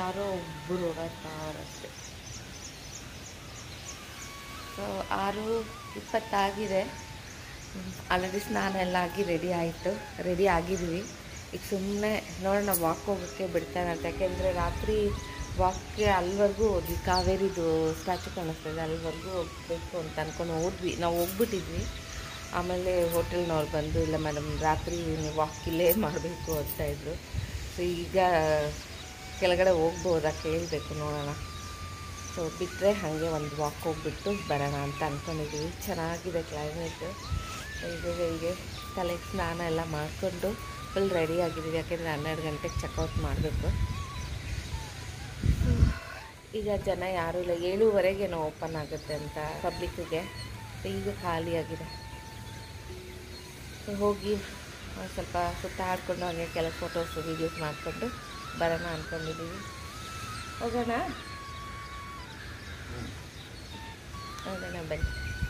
ಯಾರೋ ಒಬ್ಬರು ಓಡಾಡ್ತಾರಷ್ಟೆ ಸೊ ಆರು ಇಪ್ಪತ್ತಾಗಿದೆ ಆಲ್ರೆಡಿ ಸ್ನಾನ ಎಲ್ಲ ಆಗಿ ರೆಡಿ ಆಯಿತು ರೆಡಿ ಆಗಿದ್ವಿ ಈಗ ಸುಮ್ಮನೆ ನೋಡೋಣ ವಾಕ್ ಹೋಗೋಕ್ಕೆ ಬಿಡ್ತಾನೆ ಅಂತ ಯಾಕೆಂದರೆ ರಾತ್ರಿ ವಾಕ್ಗೆ ಅಲ್ಲಿವರೆಗೂ ಹೋದ್ವಿ ಕಾವೇರಿದು ಸ್ಟ್ಯಾಚು ಕಾಣಿಸ್ತದೆ ಅಲ್ಲಿವರೆಗೂ ಹೋಗ್ಬೇಕು ಅಂತ ಅಂದ್ಕೊಂಡು ಹೋದ್ವಿ ನಾವು ಹೋಗ್ಬಿಟ್ಟಿದ್ವಿ ಆಮೇಲೆ ಹೋಟೆಲ್ನವ್ರು ಬಂದು ಇಲ್ಲ ಮೇಡಮ್ ರಾತ್ರಿ ನೀವು ವಾಕ್ ಇಲ್ಲೇ ಮಾಡಬೇಕು ಅಂತ ಇದ್ರು ಸೊ ಈಗ ಕೆಳಗಡೆ ಹೋಗ್ಬೋದಾ ಕೇಳಬೇಕು ನೋಡೋಣ ಸೊ ಬಿಟ್ಟರೆ ಹಾಗೆ ಒಂದು ವಾಕ್ ಹೋಗ್ಬಿಟ್ಟು ಬರೋಣ ಅಂತ ಅಂದ್ಕೊಂಡಿದ್ದೀವಿ ಚೆನ್ನಾಗಿದೆ ಕ್ಲೈಮೇಟು ಈಗ ಹೀಗೆ ತಲೆಗೆ ಸ್ನಾನ ಎಲ್ಲ ಮಾಡಿಕೊಂಡು ಫುಲ್ ರೆಡಿ ಆಗಿದ್ದೀವಿ ಯಾಕೆಂದರೆ ಹನ್ನೆರಡು ಗಂಟೆಗೆ ಚೆಕ್ಔಟ್ ಮಾಡಬೇಕು ಈಗ ಜನ ಯಾರೂ ಇಲ್ಲ ಏಳುವರೆಗೇನೋ ಓಪನ್ ಆಗುತ್ತೆ ಅಂತ ಪಬ್ಲಿಕ್ಕಿಗೆ ಈಗ ಖಾಲಿಯಾಗಿದೆ ಸೊ ಹೋಗಿ ಒಂದ್ ಸ್ವಲ್ಪ ಸುತ್ತಾಡ್ಕೊಂಡು ಹಾಗೆ ಕೆಲವು ಫೋಟೋಸ್ ವೀಡಿಯೋಸ್ ಮಾಡಿಕೊಂಡು ಬರೋಣ ಅಂದ್ಕೊಂಡಿದ್ದೀವಿ ಹೋಗೋಣ ಹೋಗೋಣ ಬನ್ನಿ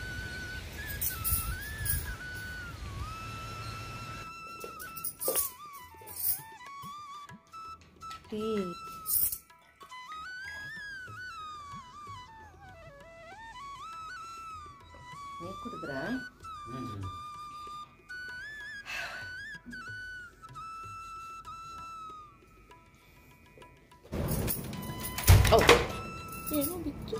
ಟೀ ನೀರು ಕುಡಿದ್ರಾ ಓ ಏನೋ ಬಿತ್ತು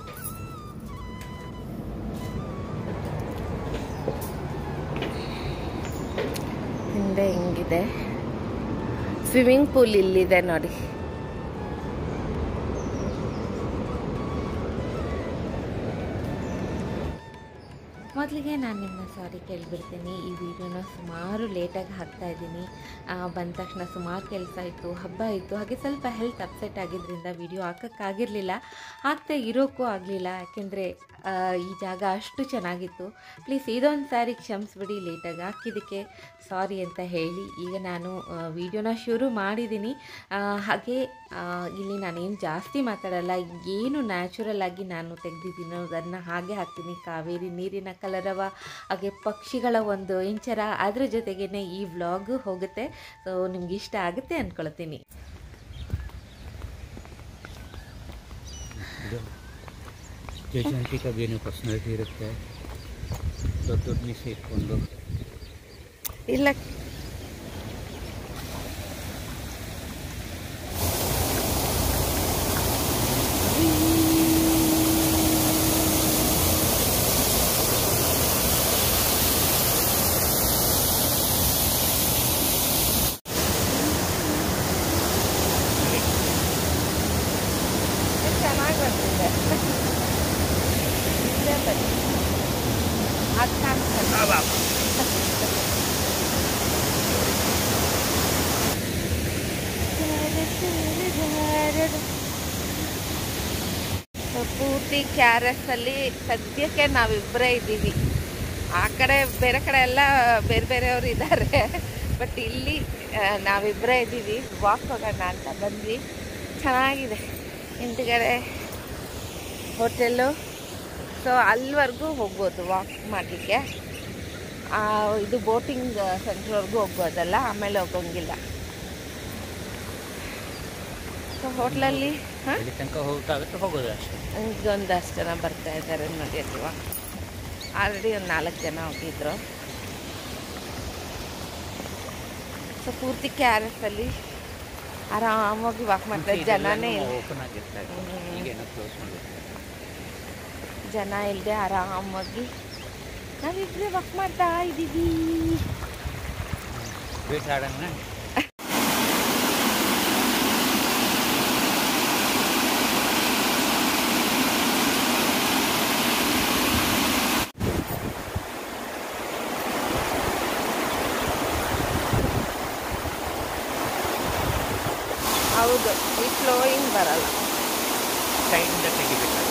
ಹಿಂದೆ ಹಿಂಗಿದೆ ಸ್ವಿಮ್ಮಿಂಗ್ ಪೂಲ್ ಇಲ್ಲಿದೆ ನೋಡಿ ಮೊದಲಿಗೆ ನಾನು ನಿಮ್ಮನ್ನ ಸಾರಿ ಕೇಳಿಬಿಡ್ತೀನಿ ಈ ವಿಡಿಯೋನ ಸುಮಾರು ಲೇಟಾಗಿ ಹಾಕ್ತಾ ಇದ್ದೀನಿ ಬಂದ ತಕ್ಷಣ ಸುಮಾರು ಕೆಲಸ ಇತ್ತು ಹಬ್ಬ ಇತ್ತು ಹಾಗೆ ಸ್ವಲ್ಪ ಹೆಲ್ತ್ ಅಪ್ಸೆಟ್ ಆಗಿದ್ದರಿಂದ ವಿಡಿಯೋ ಹಾಕೋಕ್ಕಾಗಿರಲಿಲ್ಲ ಹಾಕ್ತಾ ಇರೋಕ್ಕೂ ಆಗಲಿಲ್ಲ ಯಾಕೆಂದರೆ ಈ ಜಾಗ ಅಷ್ಟು ಚೆನ್ನಾಗಿತ್ತು ಪ್ಲೀಸ್ ಇದೊಂದು ಸಾರಿ ಕ್ಷಮಿಸ್ಬಿಡಿ ಲೇಟಾಗಿ ಹಾಕಿದ್ದಕ್ಕೆ ಸಾರಿ ಅಂತ ಹೇಳಿ ಈಗ ನಾನು ವಿಡಿಯೋನ ಶುರು ಮಾಡಿದ್ದೀನಿ ಆ, ಹಾಗೆ ಆ, ಇಲ್ಲಿ ನಾನೇನು ಜಾಸ್ತಿ ಮಾತಾಡಲ್ಲ ಏನು ನ್ಯಾಚುರಲ್ ಆಗಿ ನಾನು ತೆಗೆದಿದ್ದೀನೋ ಅದನ್ನು ಹಾಗೆ ಹಾಕ್ತೀನಿ ಕಾವೇರಿ ನೀರಿನ ಕಲರವ ಹಾಗೆ ಪಕ್ಷಿಗಳ ಒಂದು ಇಂಚರ ಅದ್ರ ಜೊತೆಗೇ ಈ ವ್ಲಾಗು ಹೋಗುತ್ತೆ ಸೊ ನಿಮ್ಗೆ ಇಷ್ಟ ಆಗುತ್ತೆ ಅಂದ್ಕೊಳ್ತೀನಿ ಇದು ಜಯಶಾಂತಿ ಕವಿಯನ್ನು ಪರ್ಸನಾಲಿಟಿ ಇರುತ್ತೆ ದೊಡ್ಡ ದೊಡ್ಡ ಮೀಸೆ ಇಟ್ಕೊಂಡು ಇಲ್ಲ ಚೆನ್ನಾಗಿ ಬರ್ತಿದೆ ಇಲ್ಲೇ ಬನ್ನಿ ಅದು ಕಾಣಿಸ್ತದೆ ಸೊ ಪೂರ್ತಿ ಕ್ಯಾರೆಸ್ ಅಲ್ಲಿ ಸದ್ಯಕ್ಕೆ ನಾವಿಬ್ಬರೇ ಇದ್ದೀವಿ ಆ ಕಡೆ ಬೇರೆ ಕಡೆ ಎಲ್ಲ ಬೇರೆ ಬೇರೆಯವರು ಇದ್ದಾರೆ ಬಟ್ ಇಲ್ಲಿ ಆ, ನಾವಿಬ್ಬರೇ ಇದ್ದೀವಿ ವಾಕ್ ಹೋಗೋಣ ಅಂತ ಬಂದ್ವಿ ಚೆನ್ನಾಗಿದೆ ಹಿಂದ್ಗಡೆ ಹೋಟೆಲ್ಲು ಸೊ ಅಲ್ಲಿವರೆಗೂ ಹೋಗ್ಬೋದು ವಾಕ್ ಮಾಡಲಿಕ್ಕೆ ಇದು ಬೋಟಿಂಗ್ ಸೆಂಟ್ರ್ವರೆಗೂ ಹೋಗ್ಬೋದಲ್ಲ ಆಮೇಲೆ ಹೋಗೋಂಗಿಲ್ಲ ಸೊ ಹೋಟ್ಲಲ್ಲಿ ಹಾಂ ಅಲ್ಲಿ ತನಕ ಹೋಗೋಕ್ಕಾಗುತ್ತೆ ಹೋಗೋದು ಅಷ್ಟೇ ಈಗ ಒಂದಷ್ಟು ಜನ ಬರ್ತಾ ಇದ್ದಾರೆ ನೋಡಿ ಅಲ್ವಾ ಆಲ್ರೆಡಿ ಒಂದು ನಾಲ್ಕು ಜನ ಹೋಗಿದ್ರು ಸೊ ಪೂರ್ತಿ ಕ್ಯಾರೆಸಲ್ಲಿ ಆರಾಮಾಗಿ ವಾಕ್ ಮಾಡ್ತಾರೆ ಜನನೇ ಇಲ್ಲ ಓಪನ್ ಆಗಿರ್ತಾರೆ ಹ್ಮ್. ಈಗೇನೋ ಕ್ಲೋಸ್ ಮಾಡಿರ್ತಾರೆ ಜನ ಇಲ್ಲದೆ ಆರಾಮಾಗಿ ನಾವಿಬ್ಬರೇ ವಾಕ್ ಮಾಡ್ತಾ ಇದ್ದೀವಿ ಬೇಸಾಡಂಗ ಹೌದು ಈ ಫ್ಲೋಯಿಂಗ್ ಬರಲ್ಲ ಕೈಯಿಂದ ತೆಗಿಬೇಕಾಗುತ್ತೆ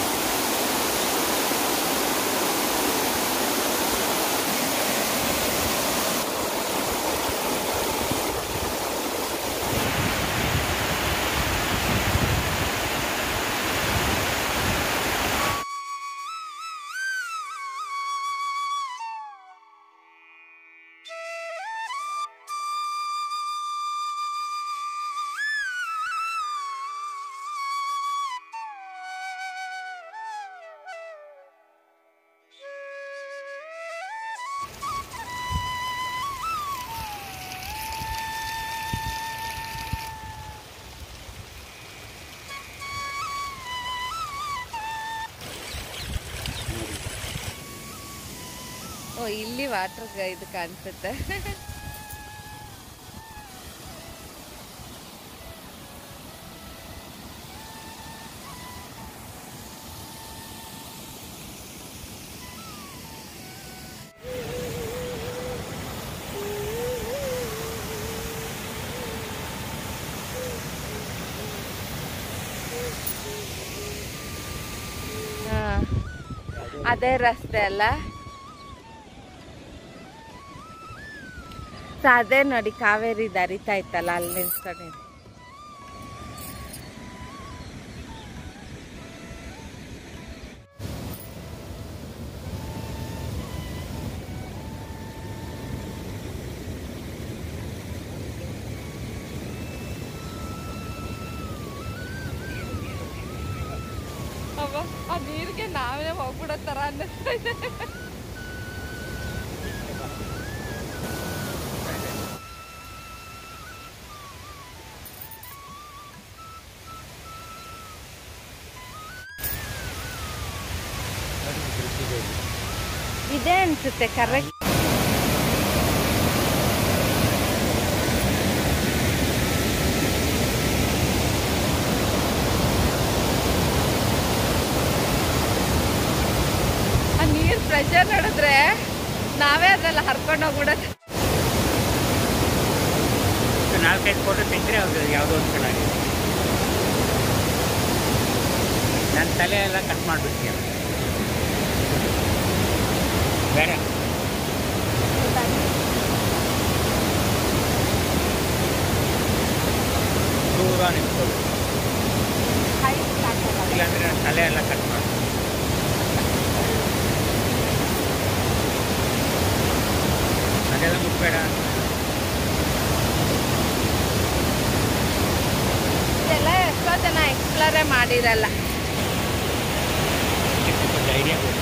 ಇಲ್ಲಿ ವಾಟರ್ ಇದು ಕಾಣಿಸುತ್ತೆ ಹಾ ಅದೇ ರಸ್ತೆ ಅಲ್ಲ ಸೊ ಅದೇ ನೋಡಿ ಕಾವೇರಿ ಹರಿತಾ ಇತ್ತಲ್ಲ ಅಲ್ಲಿ ನಿಲ್ಸ್ಕೊಂಡು ಅವ ಆ ನೀರಿಗೆ ನಾವೇ ಹೋಗ್ಬಿಡೋ ಥರ ಅನ್ನಿಸ್ತಾ ಇದೆ ಇದೆ ಅನ್ಸುತ್ತೆ ಕರೆಕ್ಟ್ ಆ ನೀರ್ ಪ್ರೆಷರ್ ನೋಡಿದ್ರೆ ನಾವೇ ಅದ್ರಲ್ಲಿ ಹರ್ಕೊಂಡು ಹೋಗ್ಬಿಡೋದು ನಾಲ್ಕೈದು ಫೋಟೋ ತೆಗೆದ್ರೆ ಅದು ಯಾವುದೋ ಒಂದು ಚೆನ್ನಾಗಿದೆ ನನ್ನ ತಲೆ ಎಲ್ಲ ಕಟ್ ಮಾಡಿಬಿಡ್ತೀಯ ಬೇಡ ದೂರ ನಿಂತ್ಕೊಳ್ಳಿ ಇಲ್ಲಾಂದ್ರೆ ನನ್ನ ತಲೆ ಎಲ್ಲ ಕಟ್ ಮಾಡಿ ಅದೆಲ್ಲ ಮುಟ್ಬೇಡ ಇದೆಲ್ಲ ಎಷ್ಟೋ ಜನ ಎಕ್ಸ್ಪ್ಲೋರೇ ಮಾಡಿರಲ್ಲ ಸ್ವಲ್ಪ ಧೈರ್ಯ ಬೇಕು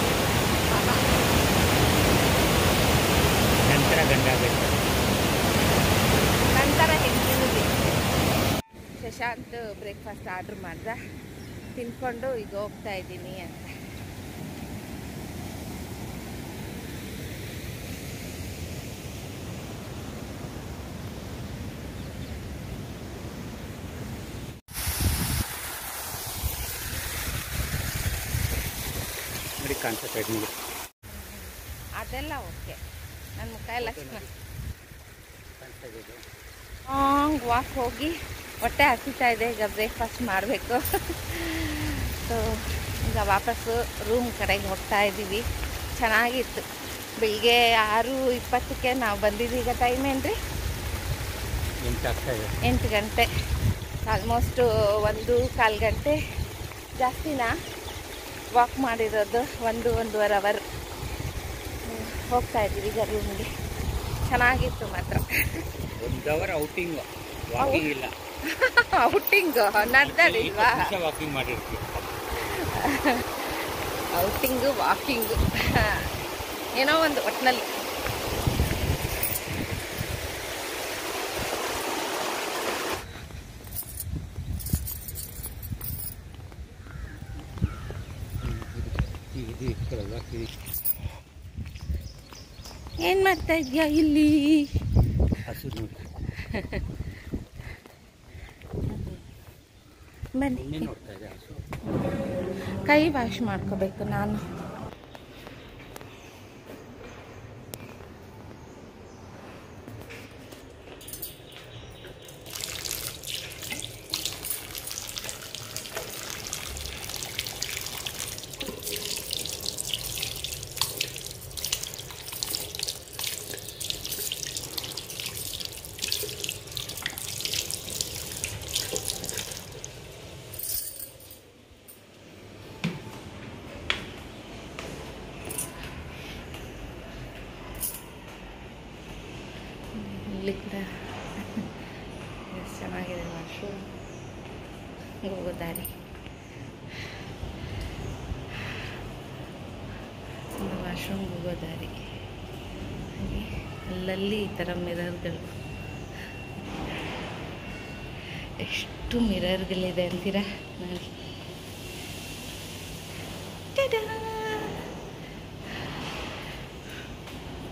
ನಂತರ ಗಂಡ ಬೇಕು ನಂತರ ಹೆಂಗಿನೂ ಶಶಾಂತ್ ಬ್ರೇಕ್ಫಾಸ್ಟ್ ಆರ್ಡ್ರ್ ಮಾಡ್ದ ತಿನ್ಕೊಂಡು ಈಗ ಹೋಗ್ತಾ ಇದ್ದೀನಿ ಅಂತ ನೋಡಿ ಕಾಣಿಸುತ್ತೆ ನಿಮಗೆ ಅದೆಲ್ಲ ಓಕೆ ನನ್ನ ಮುಖ ಎಲ್ಲ ಚೆನ್ನಾಗಿ ಕಾಣಿಸ್ತಾ ಇದೆ ಲಾಂಗ್ ವಾಕ್ ಹೋಗಿ ಹೊಟ್ಟೆ ಹಸಿತಾ ಇದೆ ಈಗ ಬ್ರೇಕ್ಫಾಸ್ಟ್ ಮಾಡಬೇಕು ಸೊ ಈಗ ವಾಪಸ್ಸು ರೂಮ್ ಕಡೆಗೆ ಹೋಗ್ತಾ ಇದ್ದೀವಿ ಚೆನ್ನಾಗಿತ್ತು ಬೆಳಿಗ್ಗೆ ಆರು ಇಪ್ಪತ್ತಕ್ಕೆ ನಾವು ಬಂದಿದ್ದೀವಿ ಈಗ ಟೈಮ್ ಏನು ರೀ ಎಂಟು ಆಗ್ತಾ ಇದೆ ಎಂಟು ಗಂಟೆ ಆಲ್ಮೋಸ್ಟ್ ಒಂದು ಕಾಲು ಗಂಟೆ ಜಾಸ್ತಿನಾ ವಾಕ್ ಮಾಡಿರೋದು ಒಂದು ಒಂದೂವರೆ ಅವರ್ ಹೋಗ್ತಾ ಇದ್ದೀವಿ ಈಗ ರೂಮ್ಗೆ ಚೆನ್ನಾಗಿತ್ತು ಮಾತ್ರ ಒಂದು ಅವರ್ ಔಟಿಂಗ್ ವಾಕಿಂಗ್ ಇಲ್ಲ ಔಟಿಂಗ್ ನಡೆದಾಡಿಲ್ವಾ ವಾಕಿಂಗ್ ಮಾಡಿರ್ತೀವಿ ಔಟಿಂಗು ವಾಕಿಂಗು ಏನೋ ಒಂದು ಒಟ್ಟಿನಲ್ಲಿ ಇದು ಇಟ್ಕೊಳ್ಳಲ್ವಾ ಕಿವಿ ಏನು ಮಾಡ್ತಾ ಇದೆಯಾ ಇಲ್ಲಿ ಹಸು ನೋಡಿ ಬನ್ನಿ ಎಣ್ಣೆ ನೋಡ್ತಾ ಇದೆ ಹಸು ಕೈ ವಾಶ್ ಮಾಡ್ಕೋಬೇಕು ನಾನು ಇಲ್ಲಿ ಕೂಡ ಎಷ್ಟ್ ಚೆನ್ನಾಗಿದೆ ವಾಶ್ರೂಮ್ ಹೋಗೋ ದಾರಿ ವಾಶ್ರೂಮ್ ಹೋಗೋ ದಾರಿ ಹಾಗೆ ಅಲ್ಲಲ್ಲಿ ಈ ಥರ ಮಿರರ್ಗಳು ಎಷ್ಟು ಮಿರರ್ಗಳಿದೆ ಅಂತೀರಾ ನೋಡಿ ಟಡಾ!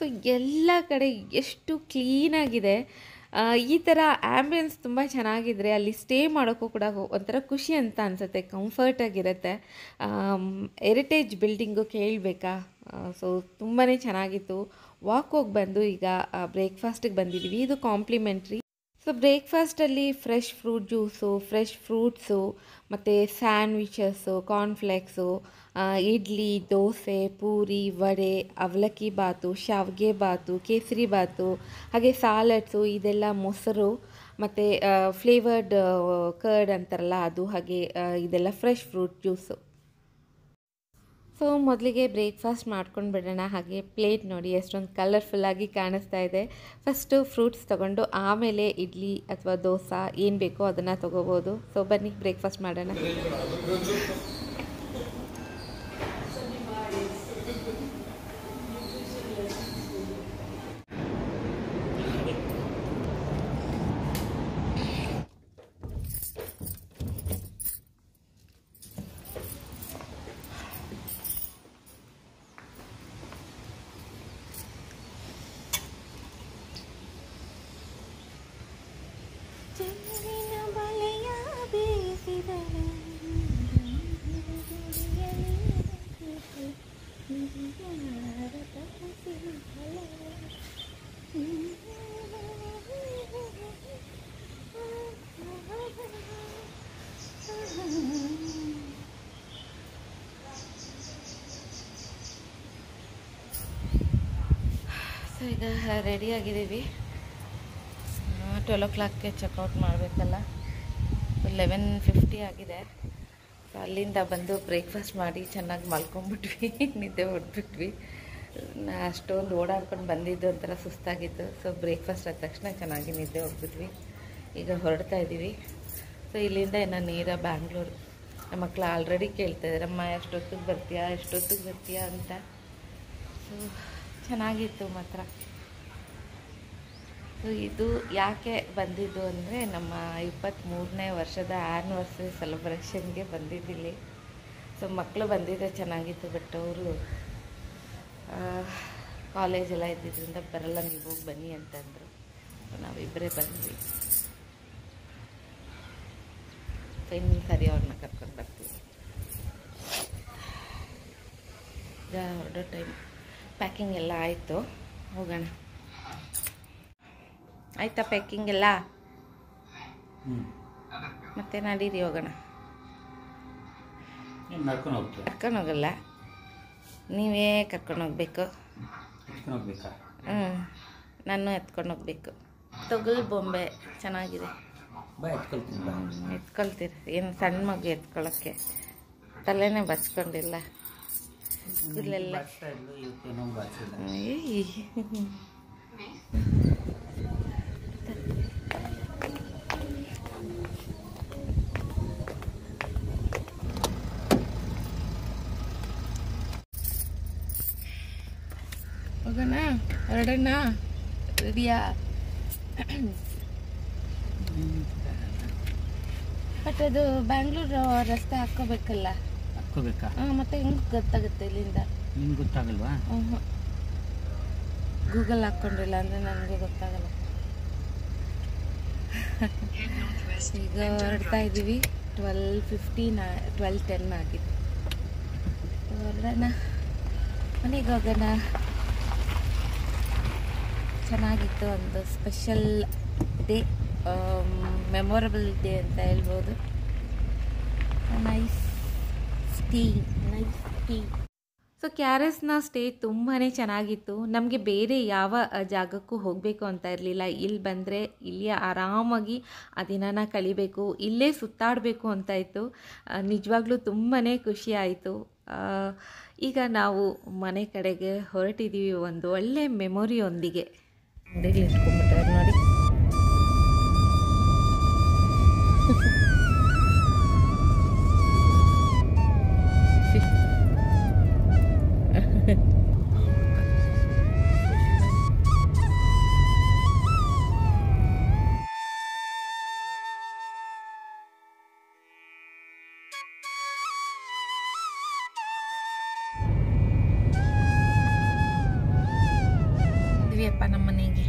ಸೊ ಎಲ್ಲ ಕಡೆ ಎಷ್ಟು ಕ್ಲೀನಾಗಿದೆ ಆ, ಈ ಥರ ಆ್ಯಂಬಿಯನ್ಸ್ ತುಂಬ ಚೆನ್ನಾಗಿದ್ರೆ ಅಲ್ಲಿ ಸ್ಟೇ ಮಾಡೋಕ್ಕೂ ಕೂಡ ಒಂಥರ ಖುಷಿ ಅಂತ ಅನಿಸುತ್ತೆ ಕಂಫರ್ಟಾಗಿರುತ್ತೆ ಹೆರಿಟೇಜ್ ಬಿಲ್ಡಿಂಗು ಕೇಳಬೇಕಾ ಸೊ ತುಂಬಾ ಚೆನ್ನಾಗಿತ್ತು ವಾಕ್ ಹೋಗಿ ಬಂದು ಈಗ ಬ್ರೇಕ್ಫಾಸ್ಟಿಗೆ ಬಂದಿದ್ದೀವಿ ಇದು ಕಾಂಪ್ಲಿಮೆಂಟ್ರಿ ಸೊ ಬ್ರೇಕ್ಫಾಸ್ಟಲ್ಲಿ fresh fruit juice fresh fruits ಮತ್ತು ಸ್ಯಾಂಡ್ವಿಚಸ್ಸು ಕಾರ್ನ್ಫ್ಲೆಕ್ಸು ಇಡ್ಲಿ ದೋಸೆ ಪೂರಿ ವಡೆ ಅವಲಕ್ಕಿ ಬಾತು ಶಾವಿಗೆ ಬಾತು ಕೇಸರಿ ಬಾತು ಹಾಗೆ ಸಾಲಡ್ಸು ಇದೆಲ್ಲ ಮೊಸರು ಮತ್ತು ಫ್ಲೇವರ್ಡ್ ಕರ್ಡ್ ಅಂತಾರಲ್ಲ ಅದು ಹಾಗೆ ಆ, ಇದೆಲ್ಲ ಫ್ರೆಶ್ ಫ್ರೂಟ್ ಜ್ಯೂಸು ಸೊ ಮೊದಲಿಗೆ ಬ್ರೇಕ್ಫಾಸ್ಟ್ ಮಾಡ್ಕೊಂಡು ಬಿಡೋಣ ಹಾಗೆ ಪ್ಲೇಟ್ ನೋಡಿ ಎಷ್ಟೊಂದು ಕಲರ್ಫುಲ್ಲಾಗಿ ಕಾಣಿಸ್ತಾ ಇದೆ ಫಸ್ಟು ಫ್ರೂಟ್ಸ್ ತೊಗೊಂಡು ಆಮೇಲೆ ಇಡ್ಲಿ ಅಥವಾ ದೋಸೆ ಏನು ಬೇಕೋ ಅದನ್ನು ತೊಗೋಬೋದು ಸೊ ಬನ್ನಿ ಬ್ರೇಕ್ಫಾಸ್ಟ್ ಮಾಡೋಣ ಚೆನ್ನಿನ ಬಲೆಯ ಬೀಸಿದಳು ಸೊ ಈಗ ರೆಡಿಯಾಗಿದ್ದೀವಿ ಟ್ವೆಲ್ ಓ ಕ್ಲಾಕ್ಗೆ ಚೆಕ್ಔಟ್ ಮಾಡಬೇಕಲ್ಲ ಲೆವೆನ್ ಫಿಫ್ಟಿ ಆಗಿದೆ ಸೊ ಅಲ್ಲಿಂದ ಬಂದು ಬ್ರೇಕ್ಫಾಸ್ಟ್ ಮಾಡಿ ಚೆನ್ನಾಗಿ ಮಲ್ಕೊಂಬಿಟ್ವಿ ನಿದ್ದೆ ಹೊಡ್ಬಿಟ್ವಿ ನಾ ಅಷ್ಟೊಂದು ಓಡಾಡ್ಕೊಂಡು ಬಂದಿದ್ದು ಒಂಥರ ಸುಸ್ತಾಗಿತ್ತು ಸೊ ಬ್ರೇಕ್ಫಾಸ್ಟ್ ಆದ ತಕ್ಷಣ ಚೆನ್ನಾಗಿ ನಿದ್ದೆ ಹೊಡ್ಬಿಟ್ವಿ ಈಗ ಹೊರಡ್ತಾ ಇದ್ದೀವಿ ಸೊ ಇಲ್ಲಿಂದ ಇನ್ನು ನೇರ ಬ್ಯಾಂಗ್ಳೂರು ನಮ್ಮ ಮಕ್ಕಳು ಆಲ್ರೆಡಿ ಕೇಳ್ತಾ ಇದ್ದಾರೆ ಅಮ್ಮ ಎಷ್ಟೊತ್ತಿಗೆ ಬರ್ತೀಯಾ ಎಷ್ಟೊತ್ತಿಗೆ ಬರ್ತೀಯಾ ಅಂತ ಸೊ ಚೆನ್ನಾಗಿತ್ತು ಮಾತ್ರ ಸೊ ಇದು ಯಾಕೆ ಬಂದಿದ್ದು ಅಂದರೆ ನಮ್ಮ ಇಪ್ಪತ್ತ್ಮೂರನೇ ವರ್ಷದ ಆ್ಯನಿವರ್ಸರಿ ಸೆಲೆಬ್ರೇಷನ್ಗೆ ಬಂದಿದ್ದಿಲ್ಲಿ ಸೊ ಮಕ್ಕಳು ಬಂದಿದ್ದರೆ ಚೆನ್ನಾಗಿತ್ತು ಬಟ್ ಅವರು ಕಾಲೇಜೆಲ್ಲ ಇದ್ದಿದ್ದರಿಂದ ಬರಲ್ಲ ನೀವು ಹೋಗಿ ಬನ್ನಿ ಅಂತಂದರು ಸೊ ನಾವಿಬ್ಬರೇ ಬಂದ್ವಿ ಸೊ ಇನ್ನೊಂದು ಸರಿ ಅವ್ರನ್ನ ಕರ್ಕೊಂಡು ಬರ್ತೀವಿ ಈಗ ಹೊರಡೋ ಟೈಮ್ ಪ್ಯಾಕಿಂಗ್ ಎಲ್ಲ ಆಯಿತು ಹೋಗೋಣ ಆಯ್ತಾ ಪ್ಯಾಕಿಂಗ್ ಎಲ್ಲ ಹ್ಞೂ ಮತ್ತೆ ನಡೀರಿ ಹೋಗೋಣ ಏನು ನಡ್ಕೊಂಡು ಹೋಗ್ತೀವಿ ಕರ್ಕೊಂಡು ಹೋಗಲ್ಲ ನೀವೇ ಕರ್ಕೊಂಡು ಹೋಗ್ಬೇಕು ಎತ್ಕೊಂಡು ಹೋಗ್ಬೇಕಾ ಹ್ಞೂ ನಾನು ಎತ್ಕೊಂಡು ಹೋಗ್ಬೇಕು ತೊಗಲ್ ಬೊಂಬೆ ಚೆನ್ನಾಗಿದೆ ಬಾ ಎತ್ಕೊಳ್ತೀನಿ ಬಾ ಎತ್ಕೊಳ್ತೀರಿ ಏನು ಸಣ್ಣ ಮಗು ಎತ್ಕೊಳ್ಳೋಕ್ಕೆ ತಲೆನೇ ಬಚ್ಕೊಂಡಿಲ್ಲ ಕೂದಲೆಲ್ಲ ಬಾಚ್ತಾ ಇದ್ಲು ಇವತ್ತೇನೋ ಬಾಚಿಲ್ಲ ಏಯ್. ಹೋಗೋಣ ಹೊರಡೋಣ ರೆಡಿಯಾ ಬಟ್ ಅದು ಬ್ಯಾಂಗ್ಳೂರು ರಸ್ತೆ ಹಾಕ್ಕೋಬೇಕಲ್ಲ ಹಾಕ್ಕೋಬೇಕಾ ಹಾಂ ಮತ್ತೆ ಹೆಂಗೆ ಗೊತ್ತಾಗುತ್ತೆ ಇಲ್ಲಿಂದ ನಿಮ್ಗೆ ಗೊತ್ತಾಗಲ್ವಾ ಗೂಗಲ್ ಹಾಕ್ಕೊಂಡಿಲ್ಲ ಅಂದರೆ ನನಗೆ ಗೊತ್ತಾಗಲ್ಲ ಈಗ ಹೊರಡ್ತಾ ಇದ್ದೀವಿ ಟ್ವೆಲ್ ಫಿಫ್ಟೀನ್ ಟ್ವೆಲ್ ಟೆನ್ ಆಗಿದೆ ಹೊರಡೋಣ ಮನೆಗೆ ಹೋಗೋಣ ಚೆನ್ನಾಗಿತ್ತು ಒಂದು ಸ್ಪೆಷಲ್ ಡೇ ಮೆಮೊರಬಲ್ ಡೇ ಅಂತ ಹೇಳ್ಬೋದು nice tea nice tea so ಕ್ಯಾರೆಸ್ನ ಸ್ಟೇ ತುಂಬಾ ಚೆನ್ನಾಗಿತ್ತು ನಮಗೆ ಬೇರೆ ಯಾವ ಅ, ಜಾಗಕ್ಕೂ ಹೋಗಬೇಕು ಅಂತ ಇರಲಿಲ್ಲ ಇಲ್ಲಿ ಬಂದರೆ ಇಲ್ಲಿ ಆರಾಮಾಗಿ ಆ ದಿನನ ಕಳಿಬೇಕು ಇಲ್ಲೇ ಸುತ್ತಾಡಬೇಕು ಅಂತ ಇತ್ತು ಆ, ನಿಜವಾಗ್ಲೂ ತುಂಬಾ ಖುಷಿ ಆಯಿತು ಈಗ ನಾವು ಮನೆ ಕಡೆಗೆ ಹೊರಟಿದ್ದೀವಿ ಒಂದು ಒಳ್ಳೆ ಮೆಮೊರಿಯೊಂದಿಗೆ ಅಂಗಡಿಗೆ ಇಟ್ಕೊಂಡ್ಬಿಟ್ಟಾರೆ ನೋಡಿ ನಮ್ಮ ಮನೆಗೆ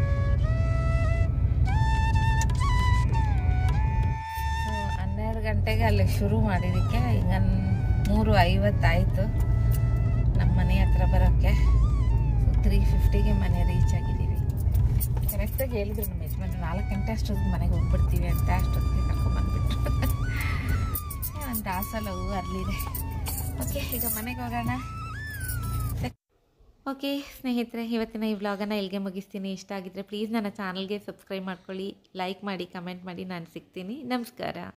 ಸೊ ಹನ್ನೆರಡು ಗಂಟೆಗೆ ಅಲ್ಲಿ ಶುರು ಮಾಡಿದ್ದಕ್ಕೆ ಈಗ ಮೂರು ಐವತ್ತಾಯಿತು ನಮ್ಮ ಮನೆ ಹತ್ರ ಬರೋಕ್ಕೆ ಸೊ ತ್ರೀ ಫಿಫ್ಟಿಗೆ ಮನೆ ರೀಚ್ ಆಗಿದ್ದೀವಿ ಕರೆಕ್ಟಾಗಿ ಹೇಳಿದ್ರು ನಮ್ಮ ಯಜಮಾನ್ರು ನಾಲ್ಕು ಗಂಟೆ ಅಷ್ಟೊತ್ತಿಗೆ ಮನೆಗೆ ಹೋಗ್ಬಿಡ್ತೀವಿ ಅಂತ ಅಷ್ಟೊತ್ತಿಗೆ ಕರ್ಕೊಂಬಂದ್ಬಿಟ್ರು ಒಂದು ದಾಸಲ ಹೂವು ಅರಳಿದೆ ಓಕೆ ಈಗ ಮನೆಗೆ ಹೋಗೋಣ ಓಕೆ ಸ್ನೇಹಿತರೆ ಇವತ್ತಿನ ಈ ವ್ಲಾಗನ್ನು ಇಲ್ಲಿಗೆ ಮುಗಿಸ್ತೀನಿ ಇಷ್ಟ ಆಗಿದ್ದರೆ ಪ್ಲೀಸ್ ನನ್ನ ಚಾನಲ್ಗೆ ಸಬ್ಸ್ಕ್ರೈಬ್ ಮಾಡ್ಕೊಳ್ಳಿ ಲೈಕ್ ಮಾಡಿ ಕಮೆಂಟ್ ಮಾಡಿ ನಾನು ಸಿಗ್ತೀನಿ ನಮಸ್ಕಾರ